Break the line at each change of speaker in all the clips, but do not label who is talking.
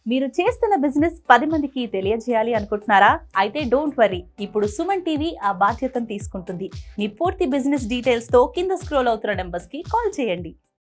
మీరు చేస్తున్న బిజినెస్ పది మందికి తెలియజేయాలి అనుకుంటున్నారా అయితే డోంట్ వరీ ఇప్పుడు సుమన్ టీవీ ఆ బాధ్యతను తీసుకుంటుంది మీ పూర్తి బిజినెస్ డీటెయిల్స్ తో కింద స్క్రోల్ అవుతున్న నెంబర్స్ కి కాల్ చేయండి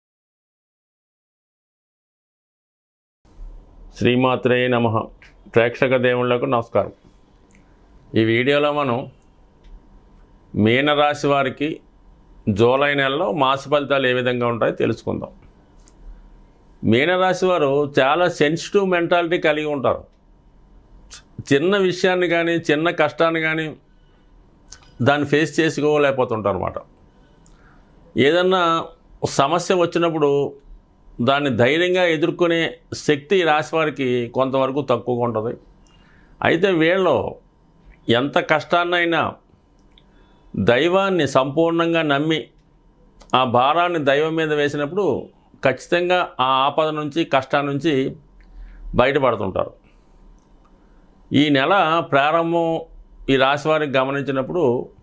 శ్రీమాత్రే నమ ప్రేక్షక దేవుళ్లకు నమస్కారం ఈ వీడియోలో మనం మీనరాశి వారికి జూలై నెలలో మాస ఫలితాలు ఏ విధంగా ఉంటాయో తెలుసుకుందాం మీనరాశి వారు చాలా సెన్సిటివ్ మెంటాలిటీ కలిగి ఉంటారు చిన్న విషయాన్ని కానీ చిన్న కష్టాన్ని కానీ దాన్ని ఫేస్ చేసుకోలేకపోతుంటారు అనమాట ఏదన్నా సమస్య వచ్చినప్పుడు దాన్ని ధైర్యంగా ఎదుర్కొనే శక్తి ఈ రాశి వారికి కొంతవరకు తక్కువగా ఉంటుంది అయితే వీళ్ళు ఎంత కష్టాన్నైనా దైవాన్ని సంపూర్ణంగా నమ్మి ఆ భారాన్ని దైవం మీద వేసినప్పుడు ఖచ్చితంగా ఆ ఆపద నుంచి కష్టం నుంచి బయటపడుతుంటారు ఈ నెల ప్రారంభం ఈ రాశి వారికి గమనించినప్పుడు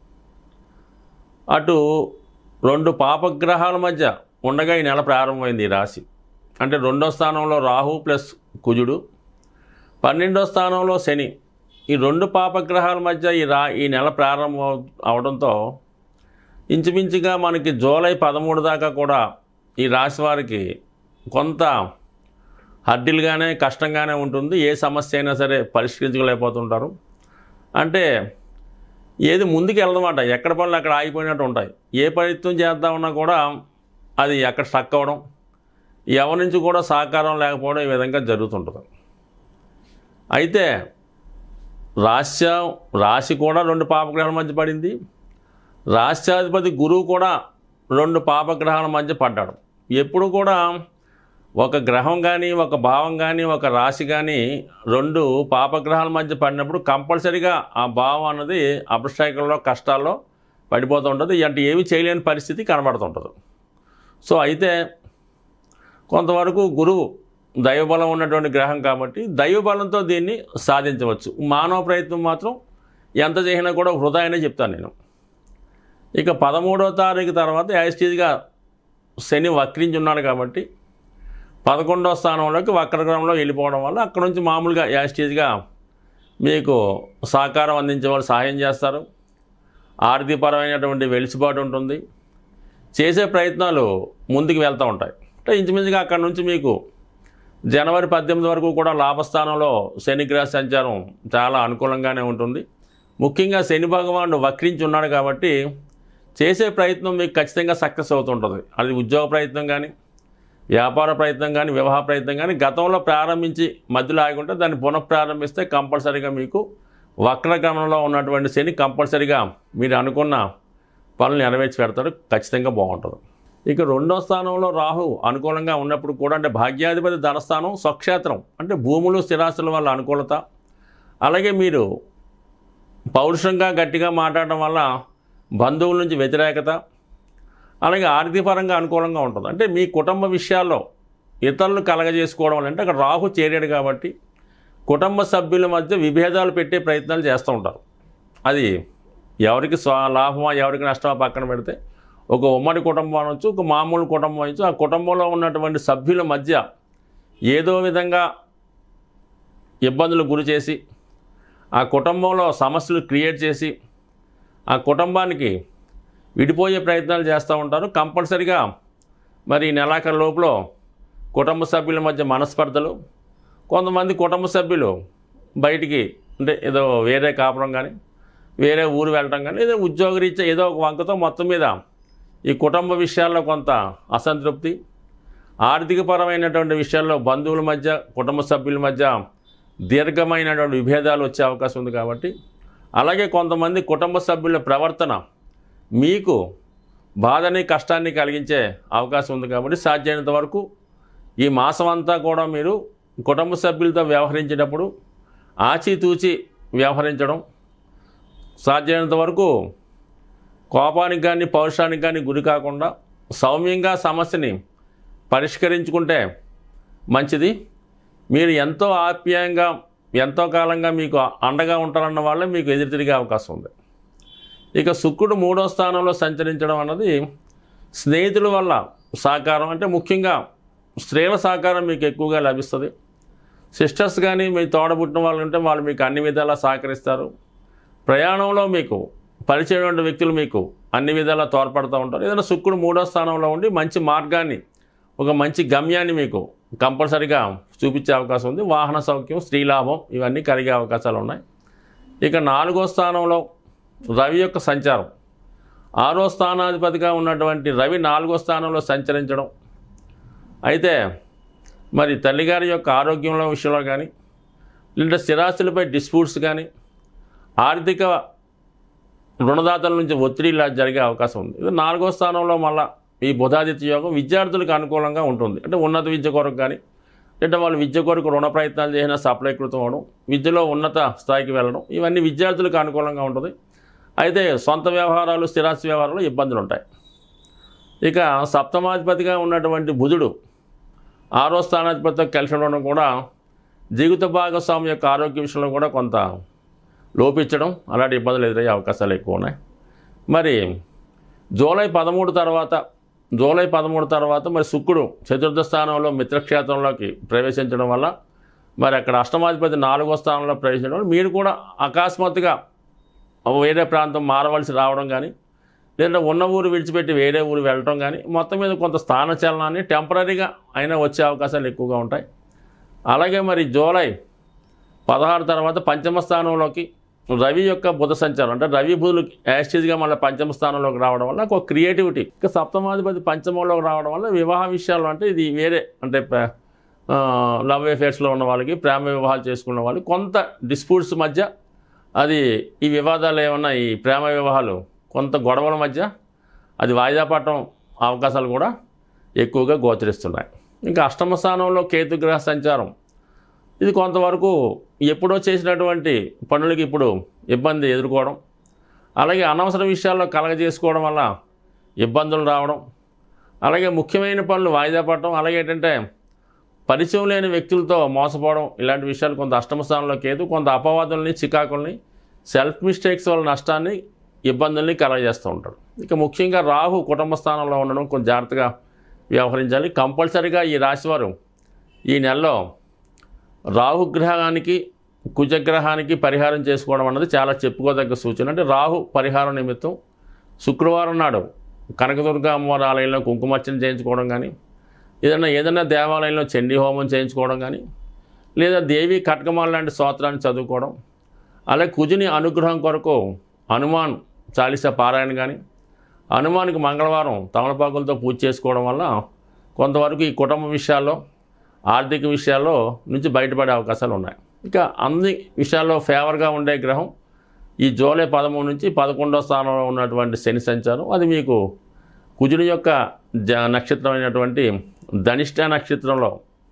అటు రెండు పాపగ్రహాల మధ్య ఉండగా ఈ నెల ప్రారంభమైంది ఈ రాశి అంటే రెండో స్థానంలో రాహు ప్లస్ కుజుడు పన్నెండో స్థానంలో శని ఈ రెండు పాపగ్రహాల మధ్య ఈ రా ఈ నెల ప్రారంభం అవ- అవడంతో ఇంచుమించుగా మనకి జూలై పదమూడు దాకా కూడా ఈ రాశి వారికి కొంత హడ్డిలుగానే కష్టంగానే ఉంటుంది ఏ సమస్య అయినా సరే పరిష్కరించలేకపోతుంటారు అంటే ఏది ముందుకు వెళ్ళదన్నమాట ఎక్కడ పనులు అక్కడ ఆగిపోయినట్టు ఉంటాయి ఏ ప్రయత్నం చేద్దామన్నా కూడా అది ఎక్కడ స్టక్ అవ్వడం ఎవరి నుంచి కూడా సహకారం లేకపోవడం ఈ విధంగా జరుగుతుంటుంది అయితే రాశ్య రాశి కూడా రెండు పాపగ్రహాల మధ్య పడింది రాష్ట్రాధిపతి గురువు కూడా రెండు పాపగ్రహాల మధ్య పడ్డాడు ఎప్పుడు కూడా ఒక గ్రహం కానీ ఒక భావం కానీ ఒక రాశి కానీ రెండు పాపగ్రహాల మధ్య పడినప్పుడు కంపల్సరీగా ఆ భావం అన్నది అపస్టాయికల్లో కష్టాల్లో పడిపోతూ ఉంటుంది అంటే ఏమి చేయలేని పరిస్థితి కనబడుతుంటుంది సో అయితే కొంతవరకు గురువు దైవబలం ఉన్నటువంటి గ్రహం కాబట్టి దైవబలంతో దీన్ని సాధించవచ్చు మానవ ప్రయత్నం మాత్రం ఎంత చేసినా కూడా వృధా అనే చెప్తాను నేను ఇక పదమూడవ తారీఖు తర్వాత యాజిటీజ్గా శని వక్రించి ఉన్నాడు కాబట్టి పదకొండవ స్థానంలోకి వక్రగ్రహంలో వెళ్ళిపోవడం వల్ల అక్కడ నుంచి మామూలుగా యాజిటీజ్గా మీకు సహకారం అందించే వాళ్ళు సహాయం చేస్తారు ఆర్థికపరమైనటువంటి వెలుసుబాటు ఉంటుంది చేసే ప్రయత్నాలు ముందుకు వెళ్తూ ఉంటాయి అంటే ఇంచుమించుగా అక్కడ నుంచి మీకు జనవరి పద్దెనిమిది వరకు కూడా లాభస్థానంలో శనిగ్రహ సంచారం చాలా అనుకూలంగానే ఉంటుంది ముఖ్యంగా శని భగవానుడు వక్రించి ఉన్నాడు కాబట్టి చేసే ప్రయత్నం మీకు ఖచ్చితంగా సక్సెస్ అవుతుంటుంది అది ఉద్యోగ ప్రయత్నం కానీ వ్యాపార ప్రయత్నం కానీ వివాహ ప్రయత్నం కానీ గతంలో ప్రారంభించి మధ్యలో ఆగుంటే దాన్ని పునఃప్రారంభిస్తే కంపల్సరీగా మీకు వక్రగమనంలో ఉన్నటువంటి శని కంపల్సరీగా మీరు అనుకున్న పనులు నెరవేర్చి పెడతారు ఖచ్చితంగా బాగుంటుంది ఇక రెండో స్థానంలో రాహు అనుకూలంగా ఉన్నప్పుడు కూడా అంటే భాగ్యాధిపతి ధనస్థానం స్వక్షేత్రం అంటే భూములు స్థిరాస్తుల వల్ల అనుకూలత అలాగే మీరు పౌరుషంగా గట్టిగా మాట్లాడడం వల్ల బంధువుల నుంచి వ్యతిరేకత అలాగే ఆర్థికపరంగా అనుకూలంగా ఉంటుంది అంటే మీ కుటుంబ విషయాల్లో ఇతరులు కలగజేసుకోవడం వల్ల అంటే అక్కడ రాహు చేరాడు కాబట్టి కుటుంబ సభ్యుల మధ్య విభేదాలు పెట్టే ప్రయత్నాలు చేస్తూ ఉంటారు అది ఎవరికి స్వ లాభమా ఎవరికి నష్టమా పక్కన పెడితే ఒక ఉమ్మడి కుటుంబం అనొచ్చు ఒక మామూలు కుటుంబం అనొచ్చు ఆ కుటుంబంలో ఉన్నటువంటి సభ్యుల మధ్య ఏదో విధంగా ఇబ్బందులు గురి చేసి ఆ కుటుంబంలో సమస్యలు క్రియేట్ చేసి ఆ కుటుంబానికి విడిపోయే ప్రయత్నాలు చేస్తూ ఉంటారు కంపల్సరిగా మరి ఈ నెలాఖరు లోపల కుటుంబ సభ్యుల మధ్య మనస్పర్ధలు కొంతమంది కుటుంబ సభ్యులు బయటికి అంటే ఏదో వేరే కాపురం కానీ వేరే ఊరు వెళ్ళటం కానీ ఏదో ఉద్యోగరీత్యా ఏదో ఒక వంకతో మొత్తం మీద ఈ కుటుంబ విషయాల్లో కొంత అసంతృప్తి ఆర్థికపరమైనటువంటి విషయాల్లో బంధువుల మధ్య కుటుంబ సభ్యుల మధ్య దీర్ఘమైనటువంటి విభేదాలు వచ్చే అవకాశం ఉంది కాబట్టి అలాగే కొంతమంది కుటుంబ సభ్యుల ప్రవర్తన మీకు బాధని కష్టాన్ని కలిగించే అవకాశం ఉంది కాబట్టి సాధ్యమైనంత వరకు ఈ మాసం అంతా కూడా మీరు కుటుంబ సభ్యులతో వ్యవహరించేటప్పుడు ఆచితూచి వ్యవహరించడం సాధ్యమైనంత వరకు కోపానికి కానీ పౌరుషానికి కానీ గురి కాకుండా సౌమ్యంగా సమస్యని పరిష్కరించుకుంటే మంచిది మీరు ఎంతో ఆప్యాయంగా ఎంతో కాలంగా మీకు అండగా ఉంటారన్న వాళ్ళే మీకు ఎదురు తిరిగే అవకాశం ఉంది ఇక శుక్రుడు మూడో స్థానంలో సంచరించడం అన్నది స్నేహితుల వల్ల సహకారం అంటే ముఖ్యంగా స్త్రీల సహకారం మీకు ఎక్కువగా లభిస్తుంది సిస్టర్స్ కానీ మీ తోడబుట్టిన వాళ్ళు ఉంటే వాళ్ళు మీకు అన్ని విధాలా సహకరిస్తారు ప్రయాణంలో మీకు పరిచయమైన వ్యక్తులు మీకు అన్ని విధాలా తోడ్పడుతూ ఉంటారు ఏదైనా శుక్రుడు మూడో స్థానంలో ఉండి మంచి మార్గాన్ని ఒక మంచి గమ్యాన్ని మీకు కంపల్సరిగా చూపించే అవకాశం ఉంది వాహన సౌఖ్యం స్త్రీలాభం ఇవన్నీ కలిగే అవకాశాలు ఉన్నాయి ఇక నాలుగో స్థానంలో రవి యొక్క సంచారం ఆరో స్థానాధిపతిగా ఉన్నటువంటి రవి నాలుగో స్థానంలో సంచరించడం అయితే మరి తల్లిగారి యొక్క ఆరోగ్యంలో విషయంలో కానీ లేదా స్థిరాస్తులపై డిస్ప్యూట్స్ కానీ ఆర్థిక రుణదాతల నుంచి ఒత్తిడి ఇలా జరిగే అవకాశం ఉంది ఇది నాలుగో స్థానంలో మళ్ళా ఈ బుధాదిత్య యోగం విద్యార్థులకు అనుకూలంగా ఉంటుంది అంటే ఉన్నత విద్య కొరకు కానీ లేదా వాళ్ళు విద్య కొరకు రుణ ప్రయత్నాలు చేసినా సప్లైకృతం అవడం విద్యలో ఉన్నత స్థాయికి వెళ్ళడం ఇవన్నీ విద్యార్థులకు అనుకూలంగా ఉంటుంది అయితే సొంత వ్యవహారాలు స్థిరాస్తి వ్యవహారాలు ఇబ్బందులు ఉంటాయి ఇక సప్తమాధిపతిగా ఉన్నటువంటి బుధుడు ఆరో స్థానాధిపతితో కలిసి ఉండడం కూడా జీవిత భాగస్వామి యొక్క ఆరోగ్య విషయంలో కూడా కొంత లోపించడం అలాంటి ఇబ్బందులు ఎదురయ్యే అవకాశాలు ఎక్కువ ఉన్నాయి మరి జూలై పదమూడు తర్వాత జూలై పదమూడు తర్వాత మరి శుక్రుడు చతుర్థ స్థానంలో మిత్రక్షేత్రంలోకి ప్రవేశించడం వల్ల మరి అక్కడ అష్టమాధిపతి నాలుగో స్థానంలో ప్రవేశించడం వల్ల మీరు కూడా అకస్మాత్తుగా వేరే ప్రాంతం మారవలసి రావడం కానీ లేదా ఉన్న ఊరు విడిచిపెట్టి వేరే ఊరు వెళ్ళటం కానీ మొత్తం మీద కొంత స్థానచలనాన్ని టెంపరీగా అయినా వచ్చే అవకాశాలు ఎక్కువగా ఉంటాయి అలాగే మరి జూలై పదహారు తర్వాత పంచమ స్థానంలోకి రవి యొక్క బుధ సంచారం అంటే రవి బుధులు యాస్టీజ్గా మళ్ళీ పంచమ స్థానంలోకి రావడం వల్ల ఒక క్రియేటివిటీ ఇక సప్తమాధిపతి పంచమంలోకి రావడం వల్ల వివాహ విషయాలు అంటే ఇది వేరే అంటే ప- ఆ, లవ్ అఫేర్స్లో ఉన్న వాళ్ళకి ప్రేమ వివాహాలు చేసుకున్న వాళ్ళకి కొంత డిస్ప్యూట్స్ మధ్య అది ఈ వివాదాలు ఏమన్నా ఈ ప్రేమ వివాహాలు కొంత గొడవల మధ్య అది వాయిదా పడటం అవకాశాలు కూడా ఎక్కువగా గోచరిస్తున్నాయి ఇంకా అష్టమ స్థానంలో కేతుగ్రహ సంచారం ఇది కొంతవరకు ఎప్పుడో చేసినటువంటి పనులకి ఇప్పుడు ఇబ్బంది ఎదుర్కోవడం అలాగే అనవసర విషయాల్లో కలగజేసుకోవడం వల్ల ఇబ్బందులు రావడం అలాగే ముఖ్యమైన పనులు వాయిదా పడటం అలాగే ఏంటంటే పరిచయం లేని వ్యక్తులతో మోసపోవడం ఇలాంటి విషయాలు కొంత అష్టమ స్థానంలో కేతు కొంత అపవాదుల్ని చికాకుల్ని సెల్ఫ్ మిస్టేక్స్ వల్ల నష్టాన్ని ఇబ్బందుల్ని కలగజేస్తూ ఉంటాడు ఇక ముఖ్యంగా రాహు కుటుంబ స్థానంలో ఉండడం కొంచెం జాగ్రత్తగా వ్యవహరించాలి కంపల్సరీగా ఈ రాశివారు ఈ నెలలో రాహుగ్రహానికి కుజగ్రహానికి పరిహారం చేసుకోవడం అన్నది చాలా చెప్పుకోదగ్గ సూచన అంటే రాహు పరిహారం నిమిత్తం శుక్రవారం నాడు కనకదుర్గ అమ్మవారి ఆలయంలో కుంకుమార్చన చేయించుకోవడం కానీ ఏదైనా ఏదైనా దేవాలయంలో చండీ హోమం చేయించుకోవడం కానీ లేదా దేవి కట్కమాల లాంటి స్తోత్రాన్ని చదువుకోవడం అలాగే కుజుని అనుగ్రహం కొరకు హనుమాన్ చాలీసా పారాయణ కానీ హనుమానికి మంగళవారం తమలపాకులతో పూజ చేసుకోవడం వల్ల కొంతవరకు ఈ కుటుంబ విషయాల్లో ఆర్థిక విషయాల్లో నుంచి బయటపడే అవకాశాలు ఉన్నాయి ఇక అన్ని విషయాల్లో ఫేవర్గా ఉండే గ్రహం ఈ జూలై పదమూడు నుంచి పదకొండో స్థానంలో ఉన్నటువంటి శని సంచారం అది మీకు కుజుని యొక్క జ నక్షత్రమైనటువంటి ధనిష్ట నక్షత్రంలో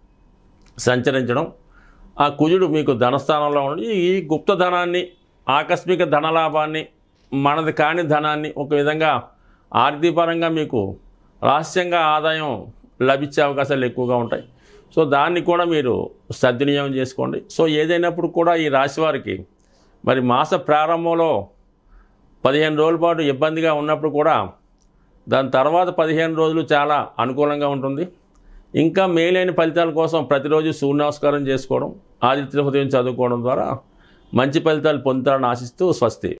సంచరించడం ఆ కుజుడు మీకు ధనస్థానంలో ఉండి ఈ గుప్త ధనాన్ని ఆకస్మిక ధనలాభాన్ని మనది కాని ధనాన్ని ఒక విధంగా ఆర్థికపరంగా మీకు రహస్యంగా ఆదాయం లభించే అవకాశాలు ఎక్కువగా ఉంటాయి సో దాన్ని కూడా మీరు సద్వినియోగం చేసుకోండి సో ఏదైనప్పుడు కూడా ఈ రాశి వారికి మరి మాస ప్రారంభంలో పదిహేను రోజుల పాటు ఇబ్బందిగా ఉన్నప్పుడు కూడా దాని తర్వాత పదిహేను రోజులు చాలా అనుకూలంగా ఉంటుంది ఇంకా మేలైన ఫలితాల కోసం ప్రతిరోజు సూర్య నమస్కారం చేసుకోవడం ఆదిత్య హృదయం చదువుకోవడం ద్వారా మంచి ఫలితాలు పొందుతారని ఆశిస్తూ స్వస్తి